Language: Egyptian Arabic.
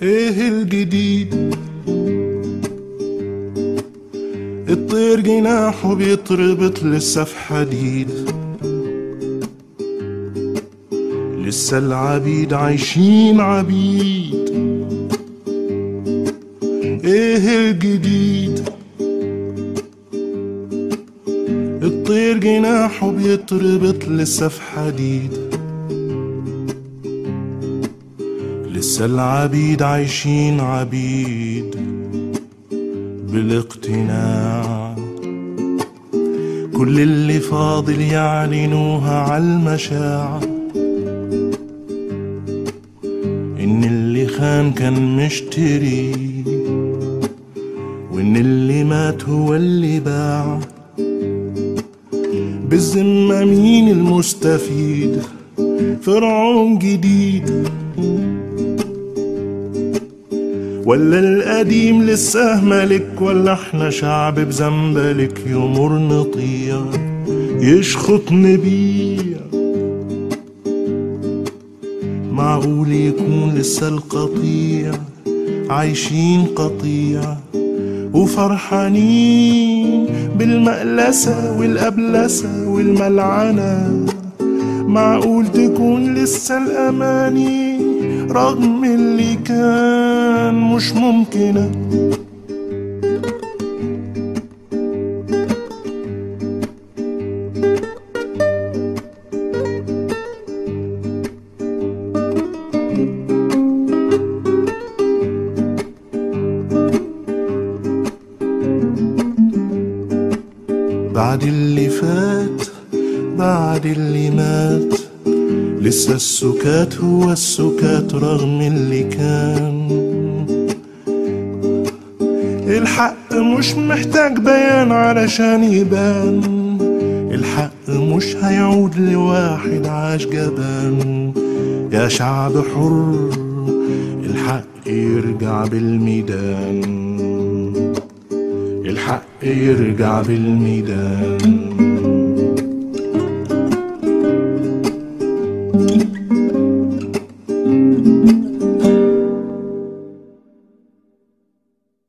ايه الجديد الطير جناحه بيتربط لسه في حديد لسه العبيد عايشين عبيد ايه الجديد الطير جناحه بيتربط لسه في حديد لسه العبيد عايشين عبيد بالاقتناع كل اللي فاضل يعلنوها عالمشاع إن اللي خان كان مشتري وإن اللي مات هو اللي باع بالذمة مين المستفيد فرعون جديد ولا القديم لسه ملك ولا احنا شعب بزنبلك يمر نطيع يشخط نبيع معقول يكون لسه القطيع عايشين قطيع وفرحانين بالمقلسة والأبلسة والملعنة معقول تكون لسه الأماني رغم اللي كان مش ممكنة بعد اللي فات بعد اللي مات لسه السكات هو السكات رغم اللي كان الحق مش محتاج بيان علشان يبان الحق مش هيعود لواحد عاش جبان يا شعب حر الحق يرجع بالميدان الحق يرجع بالميدان